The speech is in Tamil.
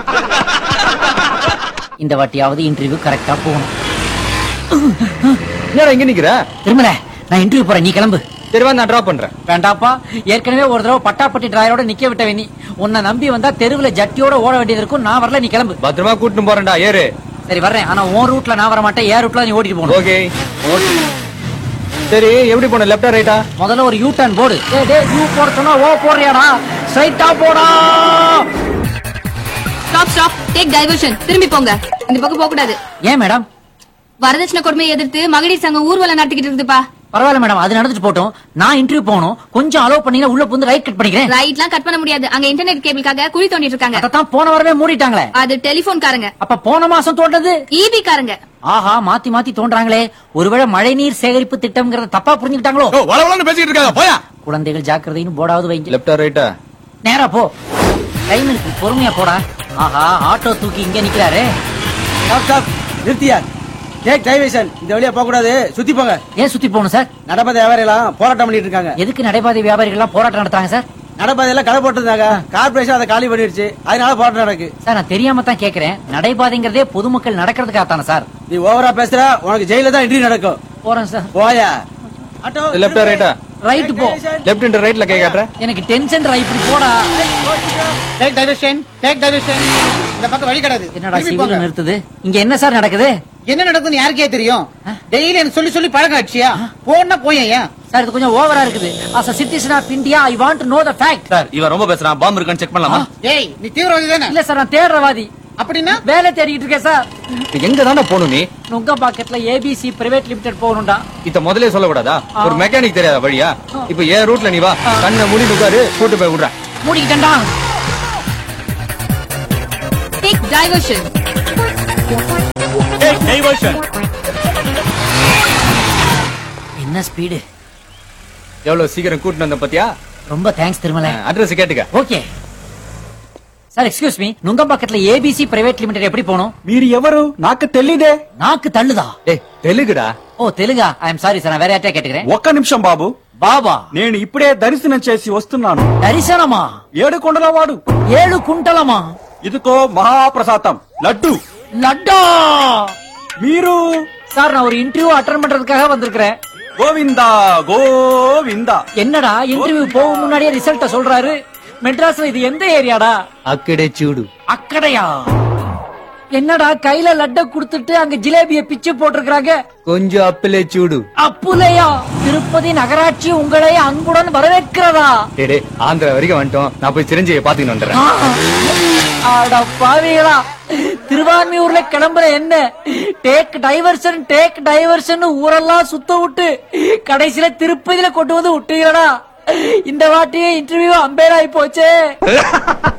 இந்த வாட்டியாவது இன்டர்வியூ கரெக்டா போகணும் என்னடா இங்க நிக்கிற திருமல நான் இன்டர்வியூ போறேன் நீ கிளம்பு சரி வா நான் டிராப் பண்றேன் வேண்டாப்பா ஏற்கனவே ஒரு தடவை பட்டாப்பட்டி டிராயரோட நிக்க விட்டவே நீ உன்னை நம்பி வந்தா தெருவுல ஜட்டியோட ஓட வேண்டியது இருக்கும் நான் வரல நீ கிளம்பு பத்திரமா கூட்டிட்டு போறேன்டா ஏறு சரி வர்றேன் ஆனா உன் ரூட்ல நான் வர மாட்டேன் ஏன் ரூட்ல நீ ஓடிட்டு போகணும் ஓகே சரி எப்படி போன லெஃப்டா ரைட்டா முதல்ல ஒரு யூ டர்ன் போடு டேய் டேய் யூ போட சொன்னா ஓ போடுறியாடா ஸ்ட்ரைட்டா போடா ஸ்டாப் ஸ்டாப் டேக் டைவர்ஷன் திரும்பி போங்க இந்த பக்கம் போக கூடாது ஏன் மேடம் வரதட்சணை கொடுமையை எதிர்த்து மகளிர் சங்கம் ஊர்வலம் நடத்திக்கிட்டு இருக்குதுப்பா பரவாயில்ல மேடம் அது நடந்துட்டு போட்டோம் நான் இன்டர்வியூ போகணும் கொஞ்சம் அலோவ் பண்ணீங்கன்னா உள்ள புந்து ரைட் கட் பண்ணிக்கிறேன் ரைட்லாம் கட் பண்ண முடியாது அங்க இன்டர்நெட் கேபிளுக்காக குழி தோண்டிட்டு இருக்காங்க அதான் போன வாரமே மூடிட்டாங்களே அது டெலிபோன் காரங்க அப்ப போன மாசம் தோண்டது ஈபி காரங்க ஆஹா மாத்தி மாத்தி தோன்றாங்களே ஒருவேளை மழைநீர் சேகரிப்பு திட்டம்ங்கறத தப்பா புரிஞ்சுக்கிட்டாங்களோ வளவளன்னு பேசிட்டு இருக்காங்க போயா குழந்தைகள் ஜாக்கிரதைன்னு போடாவது வைங்க லெஃப்டா ரைட்டா நேரா போ டைம் இருக்கு பொறுமையா போடா ஆஹா ஆட்டோ தூக்கி இங்க நிக்கிறாரே ஸ்டாப் ஸ்டாப் நிறுத்தியா டேக் டைவேஷன் இந்த வழியா போக கூடாது சுத்தி போங்க ஏன் சுத்தி போகணும் சார் நடப்பாதை வியாபாரிலாம் போராட்டம் பண்ணிட்டு இருக்காங்க எதுக்கு நடைபாதை வியாபாரிகள் எல்லாம் போராட்டம் நடத்துறாங்க சார் நடப்பாதையெல்லாம் கடை போட்டிருந்தாங்க கார்பரேஷன் அதை காலி பண்ணிடுச்சு அதனால போராட்டம் நடக்கு சார் நான் தெரியாம தான் கேக்குறேன் நடைபாதைங்கிறதே பொதுமக்கள் நடக்கிறதுக்காக தானே சார் நீ ஓவரா பேசுற உனக்கு ஜெயில தான் இன்டர்வியூ நடக்கும் போறேன் சார் போயா ஆட்டோ லெஃப்டா ரைட்டா ரைட் போ லெஃப்ட் அண்ட் ரைட்ல கை காட்டுற எனக்கு டென்ஷன் இப்படி போடா டேக் டைவர்ஷன் டேக் டைவர்ஷன் இந்த பக்கம் வழி கிடையாது என்னடா திரும்பி சிவில் போங்க. நிறுத்துது இங்க என்ன சார் நடக்குது என்ன நடக்குதுன்னு யாருக்கே தெரியும் டெய்லி எனக்கு சொல்லி சொல்லி பழக்கம் ஆச்சியா போனா போயேன் ஏன் சார் இது கொஞ்சம் ஓவரா இருக்குது as a citizen of India I want know the fact sir இவன் ரொம்ப பேசுறான் பாம்பு இருக்கான்னு செக் பண்ணலாமா ஏய் நீ தீவிரவாதி தானே இல்ல சார் நான் தேடுறவாதி அப்படின்னா வேலை தேடிட்டு இருக்கேன் சார் எங்க தானே போகணும் நீ நுங்க பாக்கெட்ல ஏபிசி பிரைவேட் லிமிடெட் போகணும்டா இத முதல்ல சொல்லக்கூடாதா ஒரு மெக்கானிக் தெரியாத வழியா இப்ப ஏன் ரூட்ல நீ வா கண்ணை மூடி உட்காரு கூட்டு போய் விடுறேன் மூடிக்கிட்டேன்டா டேக் டைவர்ஷன் என்ன ஸ்பீடு எவ்வளவு சீக்கிரம் கூட்டிட்டு வந்த பாத்தியா ரொம்ப தேங்க்ஸ் திருமலை அட்ரஸ் கேட்டுக்க ஓகே சார் எக்ஸ்கியூஸ் மீ நுங்கம்பாக்கத்துல ஏபிசி பிரைவேட் லிமிடெட் எப்படி போகணும் మీరు ఎవరు నాకు తెలీదే நாக்கு தள்ளுதா டேய் தெலுங்குடா ஓ தெலுங்கா ஐఎమ్ సారీ సార్ వేరే అట్టే కేட்டுக்கிறேன் ఒక్క నిమిషం బాబు బాబా నేను ఇప్పుడే దర్శనం చేసి వస్తున్నాను దర్శనమా ఏడు కొండలవాడు ఏడు కుంటలమా ఇదిగో మహాప్రసాదం లడ్డు லட்டா మీరు சார் நான் ஒரு இன்டர்வியூ அட்டன் பண்றதுக்காக வந்திருக்கிறேன் గోవిందా గోవిందా என்னடா இன்டர்வியூ போகும் முன்னாடியே ரிசல்ட்ட சொல்றாரு மெட்ராஸ்ல இது எந்த ஏரியாடா அக்கடே சூடு அக்கடையா என்னடா கையில லட்ட குடுத்துட்டு அங்க ஜிலேபிய பிச்சு போட்டிருக்காங்க கொஞ்சம் அப்பிலே சூடு அப்புலையா திருப்பதி நகராட்சி உங்களை அன்புடன் வரவேற்கிறதா டேய் டேய், ஆந்திரா வரைக்கும் வந்துட்டோம் நான் போய் சிரஞ்சீவியை பாத்துக்கிட்டு வந்துடுறேன் ஆ, அட பாவிகளா திருவான்மியூர்ல கிளம்புற என்ன டேக் டைவர்ஷன் டேக் டைவர்ஷன் ஊரெல்லாம் சுத்த விட்டு கடைசியில திருப்பதியில கொண்டு வந்து விட்டீங்களடா இந்த வாட்டியே இன்டர்வியூ அம்பேர் ஆயி போச்சே